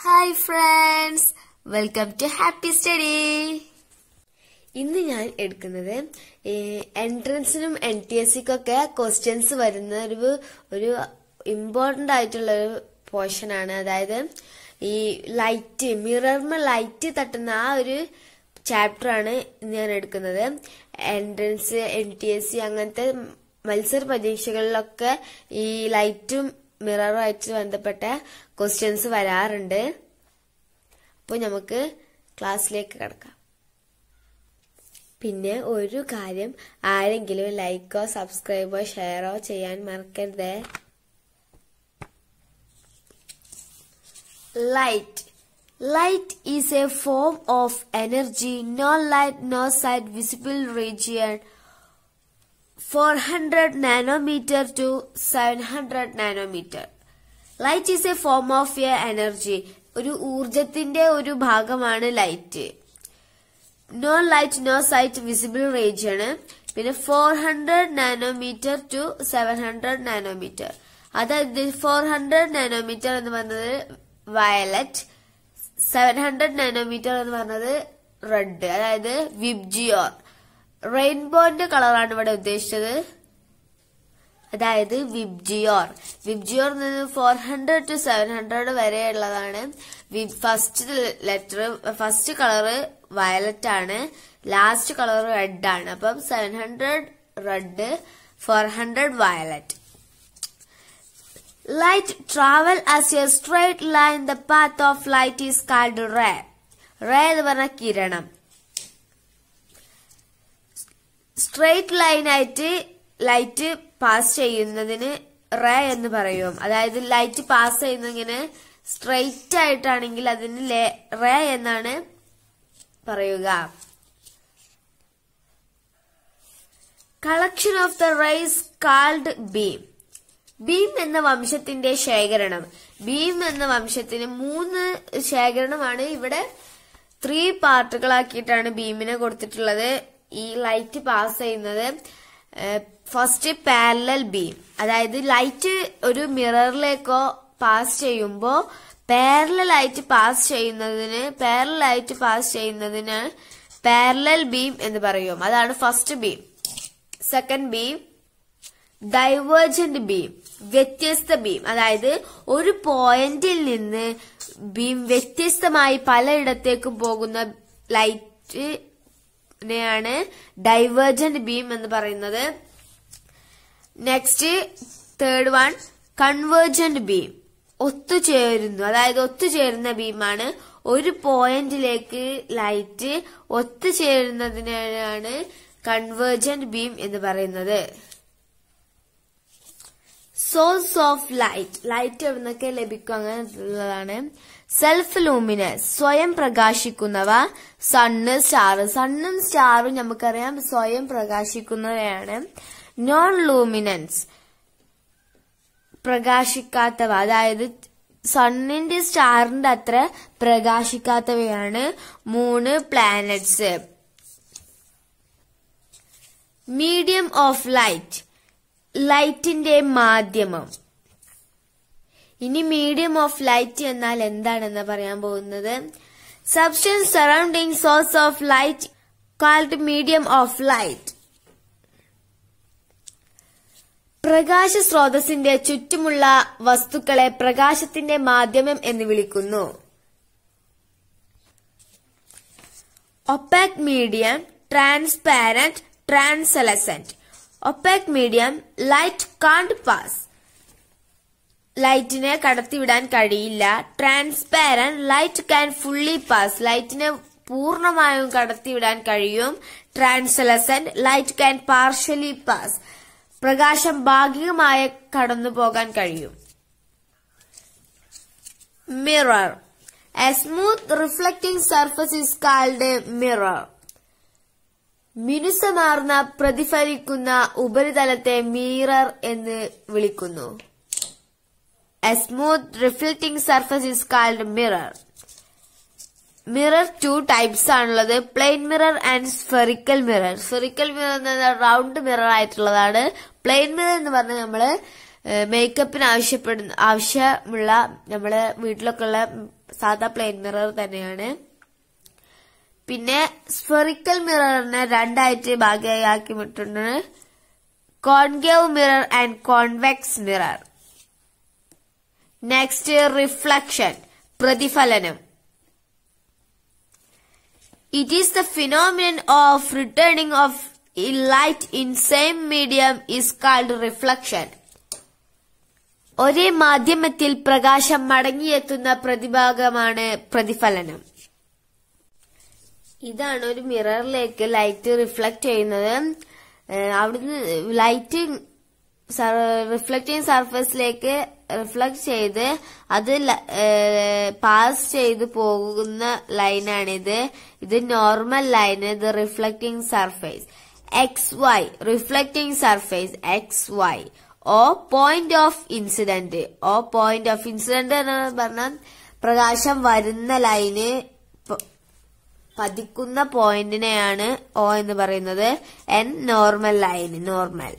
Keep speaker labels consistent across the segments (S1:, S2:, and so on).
S1: Hi friends welcome to happy study ഇന്ന് ഞാൻ എടുക്കുന്നത് എൻട്രൻസിനും എൻ ടി എസ് സിക്കൊക്കെ ക്വസ്റ്റ്യൻസ് വരുന്ന ഒരു ഒരു ഇമ്പോർട്ടന്റ് ആയിട്ടുള്ള ഒരു പോർഷൻ ആണ് അതായത് ഈ ലൈറ്റ് മിററിന് ലൈറ്റ് തട്ടുന്ന ആ ഒരു ചാപ്റ്റർ ആണ് ഇന്ന് ഞാൻ എടുക്കുന്നത് entrance N T S C അങ്ങനത്തെ മത്സര പരീക്ഷകളിലൊക്കെ ഈ ലൈറ്റും മിററുമായിട്ട് ബന്ധപ്പെട്ട ക്വസ്റ്റ്യൻസ് വരാറുണ്ട് അപ്പോൾ നമുക്ക് ക്ലാസ്സിലേക്ക് കിടക്കാം പിന്നെ ഒരു കാര്യം ആരെങ്കിലും ലൈക്കോ സബ്സ്ക്രൈബോ ഷെയറോ ചെയ്യാൻ മറക്കരുത് light light is a form of energy no light no sight visible region 400 nanometer to 700 nanometer. Light is a form of a energy ഒരു ഊർജത്തിന്റെ ഒരു ഭാഗമാണ് light no light no sight visible range ആണ് പിന്നെ four hundred nanometre to seven hundred nanometre അതായത് four hundred nanometre എന്ന് പറഞ്ഞത് violet seven hundred nanometre എന്ന് പറഞ്ഞത് റെഡ് അതായത് വിബ്ജിയോർ റെയിൻബോന്റെ കളറാണ് ഇവിടെ ഉദ്ദേശിച്ചത് അതായത് വിബ്ജിയോർ വിബ്ജിയോർ നിന്ന് four hundred to seven hundred വരെ ഉള്ളതാണ് first letter first colour violet ആണ് ലാസ്റ്റ് കളർ റെഡ് ആണ് അപ്പം seven hundred red four hundred violet light travel as a straight line the path of light is called ray ray എന്ന് പറഞ്ഞ കിരണം straight ലൈനായിട്ട് light pass ചെയ്യുന്നതിന് ray എന്ന് പറയും അതായത് ലൈറ്റ് പാസ് ചെയ്യുന്നതിങ്ങനെ സ്ട്രെയിറ്റ് ആയിട്ടാണെങ്കിൽ അതിന് റേ എന്നാണ് പറയുക collection of the rays called beam beam എന്ന വംശത്തിന്റെ ശേഖരണം ബീം എന്ന വംശത്തിന് മൂന്ന് ശേഖരണമാണ് ഇവിടെ ത്രീ പാർട്ടുകളാക്കിയിട്ടാണ് ബീമിനെ കൊടുത്തിട്ടുള്ളത് ഈ ലൈറ്റ് പാസ് ചെയ്യുന്നത് ഫസ്റ്റ് പാരലൽ ബീം അതായത് ലൈറ്റ് ഒരു മിററിലേക്കോ പാസ് ചെയ്യുമ്പോൾ പാരലൽ ആയിട്ട് പാസ് ചെയ്യുന്നതിന് പാരലൽ ആയിട്ട് പാസ് ചെയ്യുന്നതിന് പാരലൽ ബീം എന്ന് പറയും അതാണ് first beam second beam divergent beam വ്യത്യസ്ത ബീം അതായത് ഒരു പോയിന്റിൽ നിന്ന് ബീം വ്യത്യസ്തമായി പലയിടത്തേക്കും പോകുന്ന ലൈറ്റ് നെയാണ് ഡൈവേർജന്റ് ബീം എന്ന് പറയുന്നത് next third one convergent beam ഒത്തുചേരുന്നു അതായത് ഒത്തുചേരുന്ന ബീമാണ് ഒരു പോയിന്റിലേക്ക് ലൈറ്റ് ഒത്തുചേരുന്നതിനാണ് കൺവേർജന്റ് ബീം എന്ന് പറയുന്നത് സോഴ്സ് ഓഫ് ലൈറ്റ് ലൈറ്റ് എവിടെ നിന്നൊക്കെ ലഭിക്കും അങ്ങനെയുള്ളതാണ് സെൽഫ് ലൂമിനസ് സ്വയം പ്രകാശിക്കുന്നവ സണ്ണ് സ്റ്റാർ സണ്ണും സ്റ്റാറും നമുക്കറിയാം സ്വയം പ്രകാശിക്കുന്നവയാണ് നോൺ ലൂമിനൻസ് പ്രകാശിക്കാത്തവ അതായത് സണ്ണിന്റെ സ്റ്റാറിന്റെ അത്ര പ്രകാശിക്കാത്തവയാണ് മൂന്ന് പ്ലാനറ്റ്സ് മീഡിയം ഓഫ് ലൈറ്റ് ലൈറ്റിന്റെ മാധ്യമം ഇനി മീഡിയം ഓഫ് ലൈറ്റ് എന്നാൽ എന്താണെന്ന് പറയാൻ പോകുന്നത് substance surrounding source of light called medium of light പ്രകാശ സ്രോതസ്സിന്റെ ചുറ്റുമുള്ള വസ്തുക്കളെ പ്രകാശത്തിന്റെ മാധ്യമം എന്ന് വിളിക്കുന്നു opaque medium transparent translucent opaque medium light can't pass ലൈറ്റിനെ കടത്തിവിടാൻ കഴിയില്ല transparent light can fully pass ലൈറ്റിനെ പൂർണ്ണമായും കടത്തിവിടാൻ കഴിയും translucent light can partially pass പ്രകാശം ഭാഗികമായി കടന്നു പോകാൻ കഴിയും mirror a smooth reflecting surface is called mirror മിനുസമാർന്ന പ്രതിഫലിക്കുന്ന ഉപരിതലത്തെ മിറർ എന്ന് വിളിക്കുന്നു a smooth reflecting surface is called mirror mirror two types ആണുള്ളത് plain mirror and spherical mirror spherical mirror എന്ന റൗണ്ട് മിറർ ആയിട്ടുള്ളതാണ് പ്ലെയിൻ മിറർ എന്ന് പറഞ്ഞാൽ നമ്മള് മേക്കപ്പിന് ആവശ്യപ്പെടുന്ന ആവശ്യമുള്ള നമ്മളെ വീട്ടിലൊക്കെ ഉള്ള സാധാ പ്ലെയിൻ മിറർ തന്നെയാണ് പിന്നെ സ്ഫെറിക്കൽ മിററിനെ രണ്ടായിട്ട് ഭാഗമാക്കിയിട്ടുണ്ട് concave mirror and convex mirror next reflection പ്രതിഫലനം it is the phenomenon of returning of light in same medium is called reflection ഒരേ മാധ്യമത്തിൽ പ്രകാശം മടങ്ങിയെത്തുന്ന പ്രതിഭാഗമാണ് പ്രതിഫലനം ഇതാണ് ഒരു മിററിലേക്ക് ലൈറ്റ് റിഫ്ലക്ട് ചെയ്യുന്നത് ഏഹ് അവിടുന്ന് ലൈറ്റ് റിഫ്ലക്റ്റിംഗ് സർഫസിലേക്ക് റിഫ്ലക്ട് ചെയ്ത് അത് പാസ് ചെയ്ത് പോകുന്ന ലൈനാണിത് ഇത് നോർമൽ ലൈൻ ഇത് reflecting surface X Y reflecting surface X Y O point of incident O point of incident എന്ന് പറഞ്ഞാൽ പ്രകാശം വരുന്ന ലൈന് പ- പതിക്കുന്ന പോയിന്റിനെയാണ് ഓ എന്ന് പറയുന്നത് N normal line normal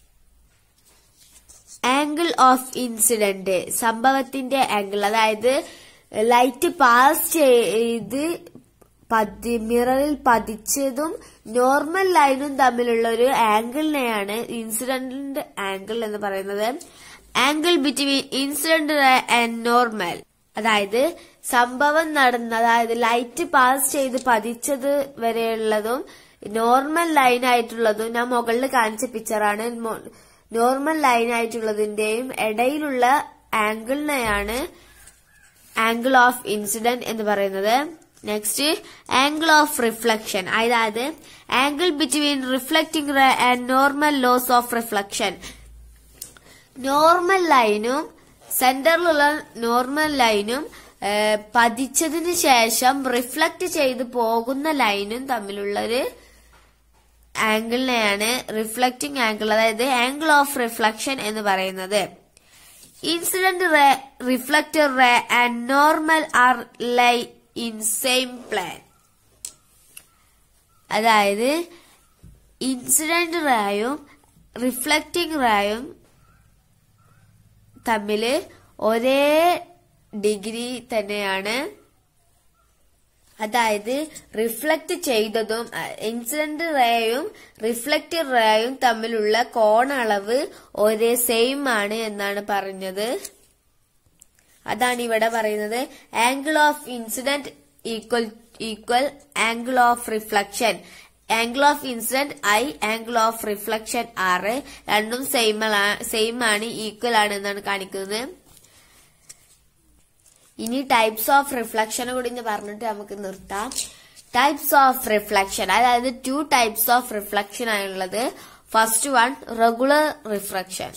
S1: angle of incident സംഭവത്തിന്റെ ആംഗിൾ അതായത് ലൈറ്റ് പാസ് ചെയ്ത് പതി മിററിൽ പതിച്ചതും നോർമൽ ലൈനും തമ്മിലുള്ള ഒരു ആംഗിളിനെയാണ് ഇൻസിഡന്റ് ആംഗിൾ എന്ന് പറയുന്നത് angle between incident and normal അതായത് സംഭവം നടന്ന അതായത് ലൈറ്റ് പാസ് ചെയ്ത് പതിച്ചത് വരെയുള്ളതും നോർമൽ ലൈൻ ആയിട്ടുള്ളതും ഞാൻ മുകളിൽ കാണിച്ച പിക്ചറാണ് നോർമൽ ലൈൻ ആയിട്ടുള്ളതിന്റെയും ഇടയിലുള്ള ആംഗിളിനെയാണ് ആംഗിൾ ഓഫ് ഇൻസിഡന്റ് എന്ന് പറയുന്നത് നെക്സ്റ്റ് ആംഗിൾ ഓഫ് റിഫ്ലക്ഷൻ അതായത് angle between reflecting and normal laws of reflection normal ലൈനും സെന്ററിലുള്ള നോർമൽ ലൈനും ഏഹ്, പതിച്ചതിന് ശേഷം റിഫ്ലക്ട് ചെയ്ത് പോകുന്ന ലൈനും തമ്മിലുള്ള ഒരു ആംഗിളിനെയാണ് റിഫ്ലക്റ്റിംഗ് ആംഗിൾ അതായത് ആംഗിൾ ഓഫ് റിഫ്ലക്ഷൻ എന്ന് പറയുന്നത് incident ray reflector ray and normal are lie in same plane അതായത് ഇൻസിഡന്റ് റേയും റിഫ്ലക്റ്റിംഗ് റേയും തമ്മില് ഒരേ ഡിഗ്രി തന്നെയാണ് അതായത് റിഫ്ലക്ട് ചെയ്തതും ഇൻസിഡന്റ് റേയും റിഫ്ലക്റ്റഡ് റേയും തമ്മിലുള്ള കോണളവ് ഒരേ സെയിം ആണ് എന്നാണ് പറഞ്ഞത് അതാണ് ഇവിടെ പറയുന്നത് angle of incident equal equal angle of reflection angle of incident I angle of reflection R രണ്ടും സെയിം സെയിം ആണ് ഈക്വൽ ആണ് എന്നാണ് കാണിക്കുന്നത് ഇനി ടൈപ്സ് ഓഫ് റിഫ്ലക്ഷൻ കൂടി ഇനി പറഞ്ഞിട്ട് നമുക്ക് നിർത്താം ടൈപ്സ് ഓഫ് റിഫ്ലക്ഷൻ അതായത് ടു ടൈപ്സ് ഓഫ് റിഫ്ലക്ഷൻ ആണുള്ളത് first one regular reflection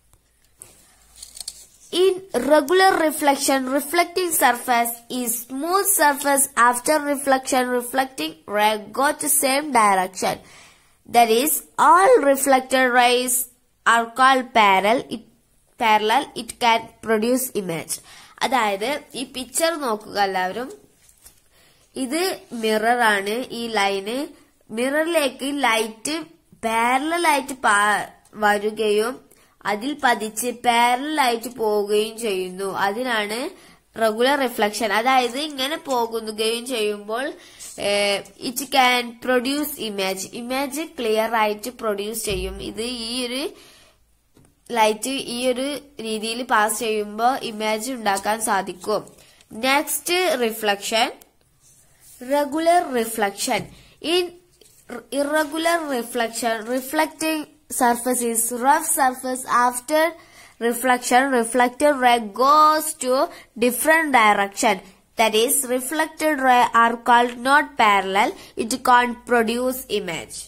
S1: In regular reflection, reflecting surface is smooth surface after reflection reflecting ray go to same direction. That is, all reflected rays are called parallel. It, parallel, it can produce image. അതായത് ഈ picture നോക്കുക എല്ലാവരും ഇത് മിററാണ് ഈ line മിററിലേക്ക് light പാരലായിട്ട് വരികയും അതിൽ പതിച്ച് പാരലായിട്ട് പോവുകയും ചെയ്യുന്നു അതിനാണ് റെഗുലർ റിഫ്ലക്ഷൻ അതായത് ഇങ്ങനെ പോകുകയും ചെയ്യുമ്പോൾ it can produce image image clear ആയിട്ട് പ്രൊഡ്യൂസ് ചെയ്യും ഇത് ഈ ഒരു ലൈറ്റ് ഈ ഒരു രീതിയിൽ പാസ് ചെയ്യുമ്പോൾ ഇമേജ് ഉണ്ടാക്കാൻ സാധിക്കും next reflection regular reflection. In r- irregular reflection, reflecting surface is rough surface after reflection, reflected ray goes to different direction. That is, reflected ray are called not parallel. It can't produce image.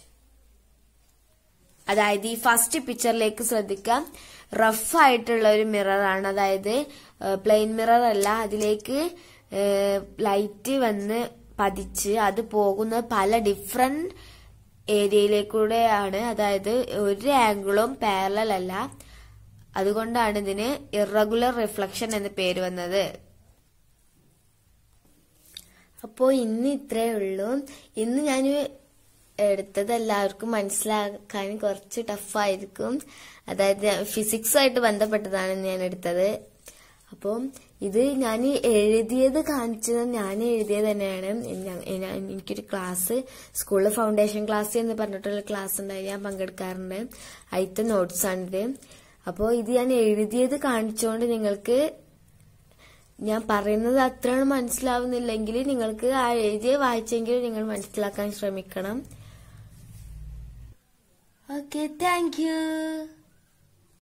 S1: അതായത് ഈ first പിക്ചറിലേക്ക് ശ്രദ്ധിക്കാം rough ആയിട്ടുള്ള ഒരു mirror ആണ് അതായത് plain mirror അല്ല അതിലേക്ക് light വന്ന് പതിച്ച് അത് പോകുന്ന പല ഡിഫറെന്റ് ഏരിയയിലേക്കൂടെയാണ് അതായത് ഒരു ആംഗിളും പാരലൽ അല്ല അതുകൊണ്ടാണ് ഇതിന് ഇറഗുലർ റിഫ്ലക്ഷൻ എന്ന പേര് വന്നത്
S2: അപ്പോ ഇന്ന് ഇത്രേ ഉള്ളൂ ഇന്ന് ഞാൻ എടുത്തത് എല്ലാവർക്കും മനസ്സിലാക്കാൻ കുറച്ച് ടഫായിരിക്കും അതായത് ഫിസിക്സുമായിട്ട് ബന്ധപ്പെട്ടതാണ് ഞാൻ എടുത്തത് അപ്പം ഇത് ഞാൻ എഴുതിയത് കാണിച്ചത് ഞാൻ എഴുതിയത് തന്നെയാണ് ഞാൻ- ഞാൻ- എനിക്കൊരു ക്ലാസ് സ്കൂളിൽ ഫൗണ്ടേഷൻ ക്ലാസ് എന്ന് പറഞ്ഞിട്ടുള്ള ക്ലാസ് ഉണ്ടായി ഞാൻ പങ്കെടുക്കാറുണ്ട് അതിലത്തെ നോട്ട്സ് ആണിത് അപ്പോൾ ഇത് ഞാൻ എഴുതിയത് കാണിച്ചുകൊണ്ട് നിങ്ങൾക്ക് ഞാൻ പറയുന്നത് അത്ര മനസ്സിലാവുന്നില്ലെങ്കിൽ നിങ്ങൾക്ക് ആ എഴുതിയ വായിച്ചെങ്കിലും നിങ്ങൾ മനസ്സിലാക്കാൻ ശ്രമിക്കണം ഓക്കെ താങ്ക് യു